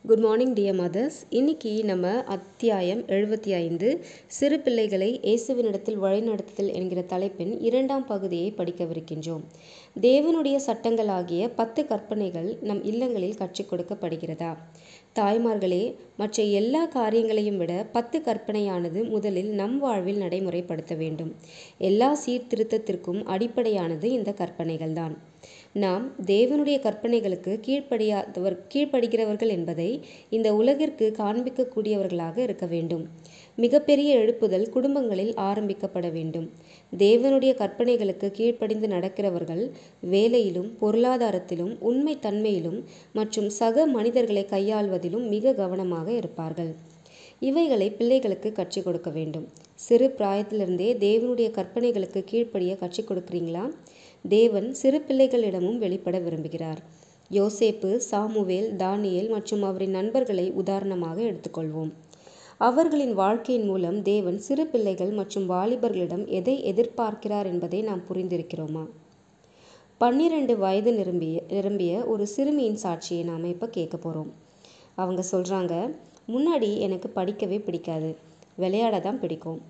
good morning dear mothers இன்னைக்கு நம்ம அத்தியாயம் எழுபத்தி ஐந்து சிறு பிள்ளைகளை இயேசுவினிடத்தில் வழிநடத்துதல் என்கிற தலைப்பின் இரண்டாம் பகுதியை படிக்கவிருக்கின்றோம் தேவனுடைய சட்டங்களாகிய பத்து கற்பனைகள் நம் இல்லங்களில் கற்றுக் கொடுக்கப்படுகிறதா தாய்மார்களே மற்ற எல்லா காரியங்களையும் விட பத்து கற்பனையானது முதலில் நம் வாழ்வில் நடைமுறைப்படுத்த வேண்டும் எல்லா சீர்திருத்தத்திற்கும் அடிப்படையானது இந்த கற்பனைகள்தான் நாம் தேவனுடைய கற்பனைகளுக்கு கீழ்ப்படியாதவர் கீழ்ப்படுகிறவர்கள் என்பதை இந்த உலகிற்கு காண்பிக்கக்கூடியவர்களாக இருக்க வேண்டும் மிகப்பெரிய எழுப்புதல் குடும்பங்களில் ஆரம்பிக்கப்பட வேண்டும் தேவனுடைய கற்பனைகளுக்கு கீழ்ப்படிந்து நடக்கிறவர்கள் வேலையிலும் பொருளாதாரத்திலும் உண்மை தன்மையிலும் மற்றும் சக மனிதர்களை கையாள்வதிலும் மிக கவனமாக இருப்பார்கள் இவைகளை பிள்ளைகளுக்கு கற்றுக் கொடுக்க வேண்டும் சிறு பிராயத்திலிருந்தே தேவனுடைய கற்பனைகளுக்கு கீழ்ப்படிய கற்றுக் கொடுக்குறீங்களா தேவன் சிறு பிள்ளைகளிடமும் வெளிப்பட விரும்புகிறார் யோசேப்பு சாமுவேல் தானியேல் மற்றும் அவரின் நண்பர்களை உதாரணமாக எடுத்துக்கொள்வோம் அவர்களின் வாழ்க்கையின் மூலம் தேவன் சிறு பிள்ளைகள் மற்றும் வாலிபர்களிடம் எதை எதிர்பார்க்கிறார் என்பதை நாம் புரிந்திருக்கிறோமா பன்னிரண்டு வயது நிரம்பிய நிரம்பிய ஒரு சிறுமியின் சாட்சியை நாம் இப்போ கேட்க போகிறோம் அவங்க சொல்கிறாங்க முன்னாடி எனக்கு படிக்கவே பிடிக்காது விளையாட தான் பிடிக்கும்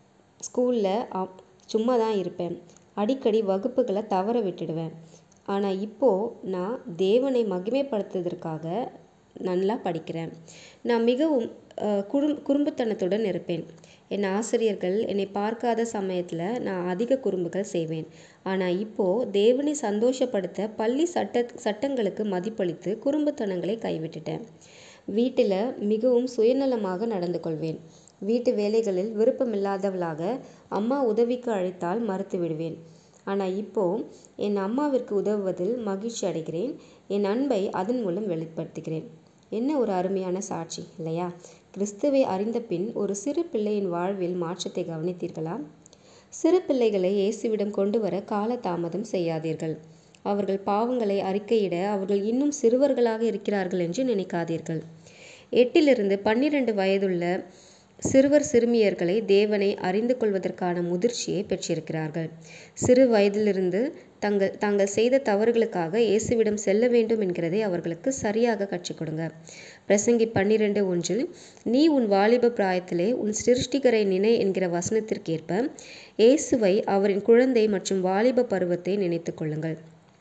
ஸ்கூலில் சும்மா தான் இருப்பேன் அடிக்கடி வகுப்புகளை தவற விட்டுடுவேன் ஆனால் இப்போது நான் தேவனை மகிமைப்படுத்துவதற்காக நல்லா படிக்கிறேன் நான் மிகவும் குறும் குறும்புத்தனத்துடன் இருப்பேன் என் ஆசிரியர்கள் என்னை பார்க்காத சமயத்தில் நான் அதிக குறும்புகள் செய்வேன் ஆனால் இப்போது தேவனை சந்தோஷப்படுத்த பள்ளி சட்ட சட்டங்களுக்கு மதிப்பளித்து குறும்புத்தனங்களை கைவிட்டுட்டேன் வீட்டில் மிகவும் சுயநலமாக நடந்து கொள்வேன் வீட்டு வேலைகளில் விருப்பமில்லாதவளாக அம்மா உதவிக்கு அழைத்தால் மறுத்து விடுவேன் ஆனால் இப்போ என் அம்மாவிற்கு உதவுவதில் மகிழ்ச்சி அடைகிறேன் என் அன்பை அதன் மூலம் வெளிப்படுத்துகிறேன் என்ன ஒரு அருமையான சாட்சி இல்லையா கிறிஸ்துவை அறிந்த பின் ஒரு சிறு பிள்ளையின் வாழ்வில் மாற்றத்தை கவனித்தீர்களா சிறு பிள்ளைகளை இயேசுவிடம் கொண்டு வர கால தாமதம் செய்யாதீர்கள் அவர்கள் பாவங்களை அறிக்கையிட அவர்கள் இன்னும் சிறுவர்களாக இருக்கிறார்கள் என்று நினைக்காதீர்கள் எட்டிலிருந்து பன்னிரண்டு வயதுள்ள சிறுவர் சிறுமியர்களை தேவனை அறிந்து கொள்வதற்கான முதிர்ச்சியை பெற்றிருக்கிறார்கள் சிறு வயதிலிருந்து தங்கள் தாங்கள் செய்த தவறுகளுக்காக இயேசுவிடம் செல்ல வேண்டும் என்கிறதை அவர்களுக்கு சரியாக கற்றுக் கொடுங்க பிரசங்கி பன்னிரெண்டு ஒன்றில் நீ உன் வாலிப பிராயத்திலே உன் சிருஷ்டிகரை நினை என்கிற வசனத்திற்கேற்ப இயேசுவை அவரின் குழந்தை மற்றும் வாலிப பருவத்தை நினைத்து கொள்ளுங்கள்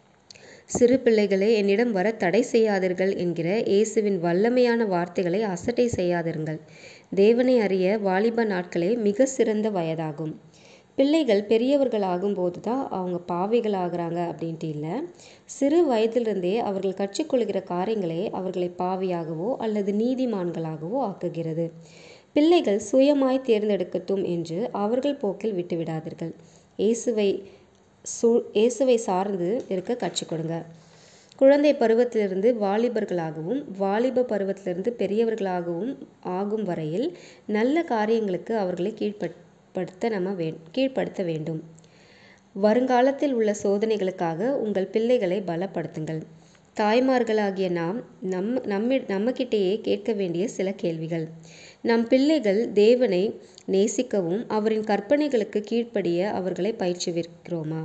சிறு பிள்ளைகளே என்னிடம் வர தடை செய்யாதீர்கள் என்கிற இயேசுவின் வல்லமையான வார்த்தைகளை அசட்டை செய்யாதிருங்கள் தேவனை அறிய வாலிப நாட்களே மிக சிறந்த வயதாகும் பிள்ளைகள் பெரியவர்கள் ஆகும்போது தான் அவங்க பாவிகள் ஆகிறாங்க அப்படின்ட்டு இல்லை சிறு வயதிலிருந்தே அவர்கள் கற்றுக்கொள்கிற காரியங்களே அவர்களை பாவியாகவோ அல்லது நீதிமான்களாகவோ ஆக்குகிறது பிள்ளைகள் சுயமாய் தேர்ந்தெடுக்கட்டும் என்று அவர்கள் போக்கில் விட்டுவிடாதீர்கள் இயேசுவை சு இயேசுவை சார்ந்து இருக்க கற்றுக் கொடுங்க குழந்தை பருவத்திலிருந்து வாலிபர்களாகவும் வாலிப பருவத்திலிருந்து பெரியவர்களாகவும் ஆகும் வரையில் நல்ல காரியங்களுக்கு அவர்களை கீழ்ப்படுத்த நம்ம வே கீழ்ப்படுத்த வேண்டும் வருங்காலத்தில் உள்ள சோதனைகளுக்காக உங்கள் பிள்ளைகளை பலப்படுத்துங்கள் தாய்மார்களாகிய நாம் நம் நம்மி நம்மக்கிட்டேயே கேட்க வேண்டிய சில கேள்விகள் நம் பிள்ளைகள் தேவனை நேசிக்கவும் அவரின் கற்பனைகளுக்கு கீழ்ப்படிய அவர்களை பயிற்றுவிக்கிறோமா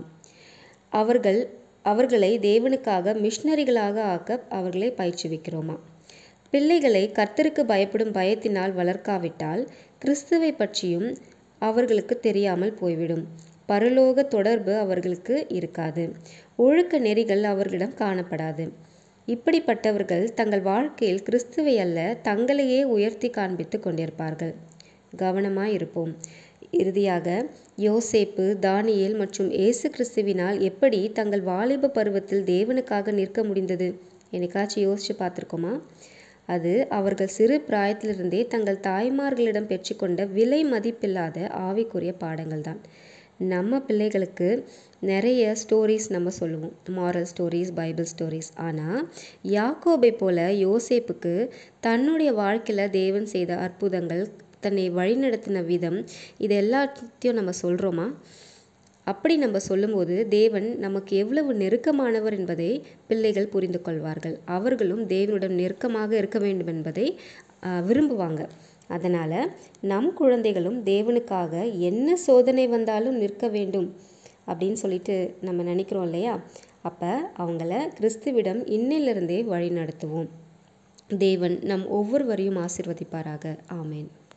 அவர்கள் அவர்களை தேவனுக்காக மிஷினரிகளாக ஆக்க அவர்களை பயிற்றுவிக்கிறோமா பிள்ளைகளை கர்த்தருக்கு பயப்படும் பயத்தினால் வளர்க்காவிட்டால் கிறிஸ்துவை பற்றியும் அவர்களுக்கு தெரியாமல் போய்விடும் பரலோக தொடர்பு அவர்களுக்கு இருக்காது ஒழுக்க நெறிகள் அவர்களிடம் காணப்படாது இப்படிப்பட்டவர்கள் தங்கள் வாழ்க்கையில் கிறிஸ்துவை அல்ல தங்களையே உயர்த்தி காண்பித்து கொண்டிருப்பார்கள் கவனமாய் இருப்போம் இறுதியாக யோசேப்பு தானியேல் மற்றும் இயேசு கிறிஸ்துவினால் எப்படி தங்கள் வாலிப பருவத்தில் தேவனுக்காக நிற்க முடிந்தது என்னைக்காச்சும் யோசிச்சு பார்த்துருக்கோமா அது அவர்கள் சிறு பிராயத்திலிருந்தே தங்கள் தாய்மார்களிடம் பெற்றுக்கொண்ட விலை மதிப்பில்லாத ஆவிக்குரிய பாடங்கள் தான் நம்ம பிள்ளைகளுக்கு நிறைய ஸ்டோரிஸ் நம்ம சொல்லுவோம் மாரல் ஸ்டோரிஸ் பைபிள் ஸ்டோரிஸ் ஆனால் யாக்கோபை போல யோசேப்புக்கு தன்னுடைய வாழ்க்கையில் தேவன் செய்த அற்புதங்கள் தன்னை வழிநடத்தின விதம் இது எல்லாத்தையும் நம்ம சொல்கிறோமா அப்படி நம்ம சொல்லும்போது தேவன் நமக்கு எவ்வளவு நெருக்கமானவர் என்பதை பிள்ளைகள் புரிந்து கொள்வார்கள் அவர்களும் தேவனுடன் நெருக்கமாக இருக்க வேண்டும் என்பதை விரும்புவாங்க அதனால் நம் குழந்தைகளும் தேவனுக்காக என்ன சோதனை வந்தாலும் நிற்க வேண்டும் அப்படின்னு சொல்லிட்டு நம்ம நினைக்கிறோம் இல்லையா அப்போ அவங்கள கிறிஸ்துவிடம் இன்னிலிருந்தே வழி நடத்துவோம் தேவன் நம் ஒவ்வொருவரையும் ஆசிர்வதிப்பாராக ஆமேன்